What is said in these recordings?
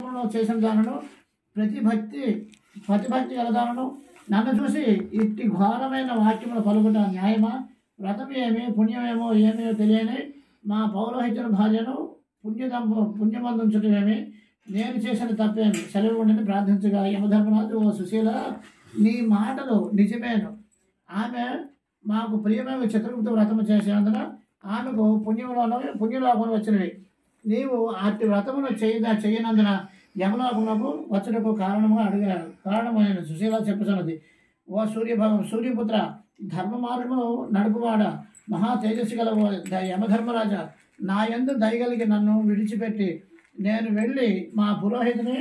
వ్రతంలో చేసిన దానను ప్రతిభక్తి ప్రతిభక్తి గలదానను నన్ను చూసి ఇట్టి ఘోరమైన వాక్యములు పలుకుట న్యాయమా వ్రతం ఏమి పుణ్యమేమో ఏమో తెలియని మా పౌరోహితుల భార్యను పుణ్యదంపు పుణ్యమందించటమేమి నేను చేసిన తప్పేమి సెలవు ఉండని ప్రార్థించగా యమధర్మరాజు ఓ సుశీల నీ మాటలు నిజమేను ఆమె మాకు ప్రియమైన చిత్రగుప్త వ్రతము చేసినందున ఆమెకు పుణ్యములను పుణ్యలోకములు వచ్చినవి నీవు అట్టి వ్రతమును చేయదా చేయనందున యమలోకములకు వచ్చుటకు కారణముగా అడిగాడు కారణమైన సుశీల చెప్పుతున్నది ఓ సూర్యభావం సూర్యపుత్ర ధర్మ మార్గమును నడుపువాడ మహా తేజస్సు గల ఓ ద- యమధర్మరాజ నా యందు దయగలిగి నన్ను విడిచిపెట్టి నేను వెళ్ళి మా పురోహితుని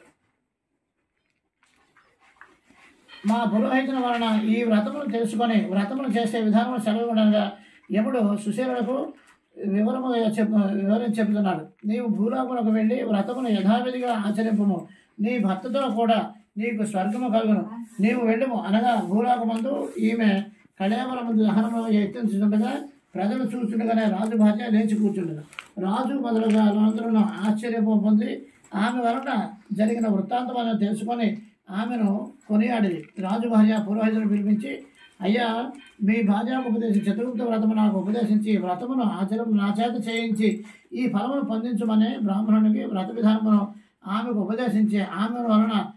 మా పురోహితుని వలన ఈ వ్రతమును తెలుసుకొని వ్రతమును చేసే విధానం సెలవు ఉండగా యముడు సుశీలకు వివరము చెప్ప వివరించి చెబుతున్నాడు నీవు భూలోకములకు వెళ్ళి వ్రతమును యథావిధిగా ఆచరింపుము నీ భర్తతో కూడా నీకు స్వర్గము కలుగును నీవు వెళ్ళుము అనగా భూలోకమందు ఈమె కళేవర ముందు దహనము ఎత్తించుండగా ప్రజలు చూస్తుండగానే రాజు భార్య లేచి కూర్చుండగా రాజు మొదలుగా అందరూ ఆశ్చర్యపు పొంది ఆమె వలన జరిగిన వృత్తాంతమైన తెలుసుకొని ఆమెను కొనియాడిది రాజు భార్య పురోహితుడు పిలిపించి అయ్యా మీ భార్యకు ఉపదేశించి చతుర్గుప్త వ్రతము నాకు ఉపదేశించి ఈ వ్రతమును ఆచరణ నా చేత చేయించి ఈ ఫలమును పొందించమని బ్రాహ్మణునికి వ్రత విధానమును ఆమెకు ఉపదేశించి ఆమె వలన